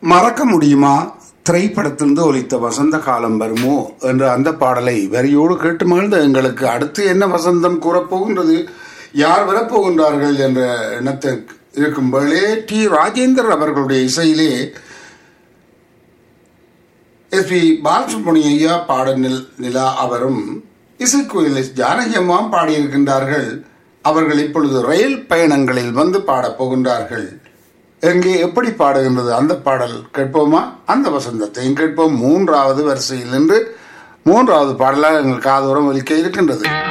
மறக்க முடியுமா திரைப்படத்திலிருந்து ஒலித்த வசந்த காலம் வருமோ என்ற அந்த பாடலை வரியோடு கேட்டு மகிழ்ந்த எங்களுக்கு அடுத்து என்ன வசந்தம் கூறப்போகின்றது யார் வரப்போகின்றார்கள் என்ற எண்ணத்தை இருக்கும் வேளே டி ராஜேந்தர் அவர்களுடைய இசையிலே எஸ் பி பாலசுப்ரமணிய ஐயா பாட நில் நிலா அவரும் இசைக்கோயில் எஸ் ஜானகி அம்மாவும் பாடியிருக்கின்றார்கள் அவர்கள் இப்பொழுது ரயில் பயணங்களில் வந்து பாடப் போகின்றார்கள் எங்கே எப்படி பாடுகின்றது அந்த பாடல் கேட்போமா அந்த வசந்தத்தையும் கேட்போம் மூன்றாவது வரிசையில் நின்று மூன்றாவது பாடலாக எங்கள் காதோரம் ஒலிக்க இருக்கின்றது